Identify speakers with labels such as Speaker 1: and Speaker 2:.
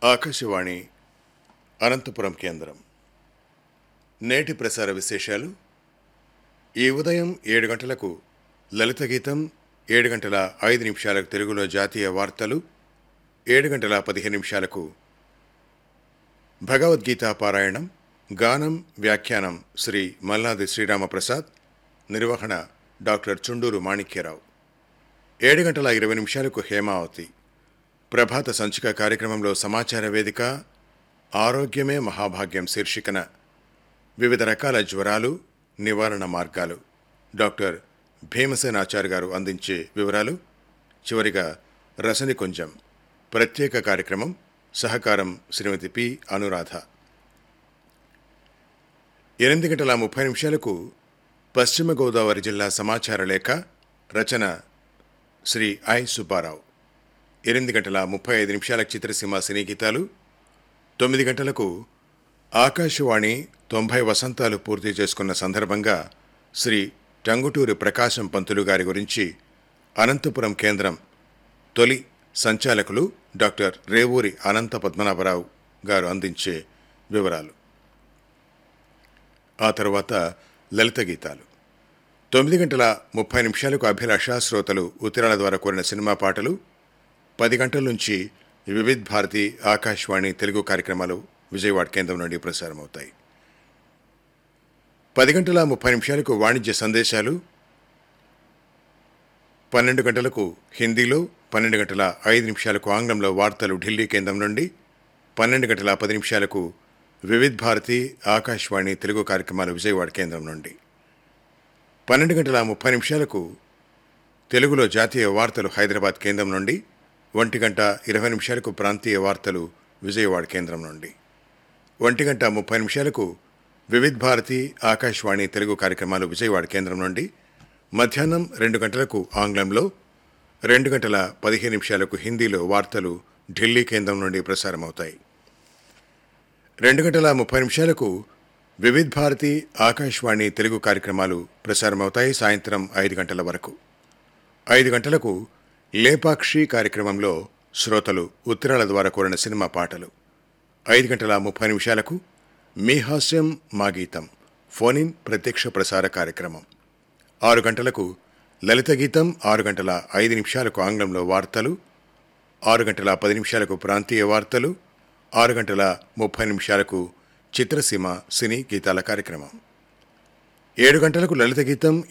Speaker 1: ఆకాశవాణి అనంతపురం కేంద్రం నేటి ప్రసార విశేషాలు ఈ ఉదయం ఏడు గంటలకు లలిత గీతం ఏడు గంటల ఐదు నిమిషాలకు తెలుగులో జాతీయ వార్తలు ఏడు గంటల పదిహేను నిమిషాలకు భగవద్గీత పారాయణం గానం వ్యాఖ్యానం శ్రీ మల్లాది శ్రీరామప్రసాద్ నిర్వహణ డాక్టర్ చుండూరు మాణిక్యరావు ఏడు గంటల ఇరవై నిమిషాలకు హేమావతి ప్రభాత సంచిక కార్యక్రమంలో సమాచార వేదిక ఆరోగ్యమే మహాభాగ్యం శీర్షికన వివిధ రకాల జ్వరాలు నివారణ మార్గాలు డాక్టర్ భీమసేన్ ఆచార్య గారు అందించే వివరాలు చివరిగా రసనికుంజం ప్రత్యేక కార్యక్రమం సహకారం శ్రీమతి పి అనురాధ ఎనిమిది గంటల ముప్పై నిమిషాలకు పశ్చిమ గోదావరి జిల్లా సమాచార లేఖ రచన శ్రీ ఐ సుబ్బారావు ఎనిమిది గంటల ముప్పై ఐదు నిమిషాల చిత్రసీమ సినీ గీతాలు తొమ్మిది గంటలకు ఆకాశవాణి తొంభై వసంతాలు పూర్తి చేసుకున్న సందర్భంగా శ్రీ టంగుటూరి ప్రకాశం పంతులు గారి గురించి అనంతపురం కేంద్రం తొలి సంచాలకులు డాక్టర్ రేవూరి అనంత పద్మనాభరావు గారు అందించే వివరాలు ఆ తర్వాత లలిత గీతాలు తొమ్మిది గంటల ముప్పై నిమిషాలకు అభిలాష శ్రోతలు ఉత్తరాల ద్వారా కోరిన సినిమా పాటలు పది గంటల నుంచి వివిధ్ భారతి ఆకాశవాణి తెలుగు కార్యక్రమాలు విజయవాడ కేంద్రం నుండి ప్రసారమవుతాయి పది గంటల ముప్పై నిమిషాలకు వాణిజ్య సందేశాలు పన్నెండు గంటలకు హిందీలో పన్నెండు గంటల ఐదు నిమిషాలకు ఆంగ్లంలో వార్తలు ఢిల్లీ కేంద్రం నుండి పన్నెండు గంటల పది నిమిషాలకు వివిధ్ భారతి ఆకాశవాణి తెలుగు కార్యక్రమాలు విజయవాడ కేంద్రం నుండి పన్నెండు గంటల ముప్పై నిమిషాలకు తెలుగులో జాతీయ వార్తలు హైదరాబాద్ కేంద్రం నుండి ఒంటి గంట ఇరవై నిమిషాలకు ప్రాంతీయ వార్తలు విజయవాడ కేంద్రం నుండి ఒంటి గంట ముప్పై నిమిషాలకు వివిధ్ భారతి ఆకాశవాణి తెలుగు కార్యక్రమాలు విజయవాడ కేంద్రం నుండి మధ్యాహ్నం రెండు గంటలకు ఆంగ్లంలో రెండు గంటల పదిహేను నిమిషాలకు హిందీలో వార్తలు ఢిల్లీ కేంద్రం నుండి ప్రసారమవుతాయి రెండు గంటల ముప్పై నిమిషాలకు వివిధ్ భారతి ఆకాశవాణి తెలుగు కార్యక్రమాలు ప్రసారమవుతాయి సాయంత్రం ఐదు గంటల వరకు ఐదు గంటలకు లేపాక్షి కార్యక్రమంలో శ్రోతలు ఉత్తరాల ద్వారా కోరిన సినిమా పాటలు ఐదు గంటల ముప్పై నిమిషాలకు మీ హాస్యం మా గీతం ఫోన్ ఇన్ ప్రత్యక్ష ప్రసార కార్యక్రమం ఆరు గంటలకు లలిత గీతం ఆరు గంటల ఐదు నిమిషాలకు ఆంగ్లంలో వార్తలు ఆరు గంటల పది నిమిషాలకు ప్రాంతీయ వార్తలు ఆరు గంటల ముప్పై నిమిషాలకు చిత్రసీమ సినీ గీతాల కార్యక్రమం ఏడు గంటలకు లలిత గీతం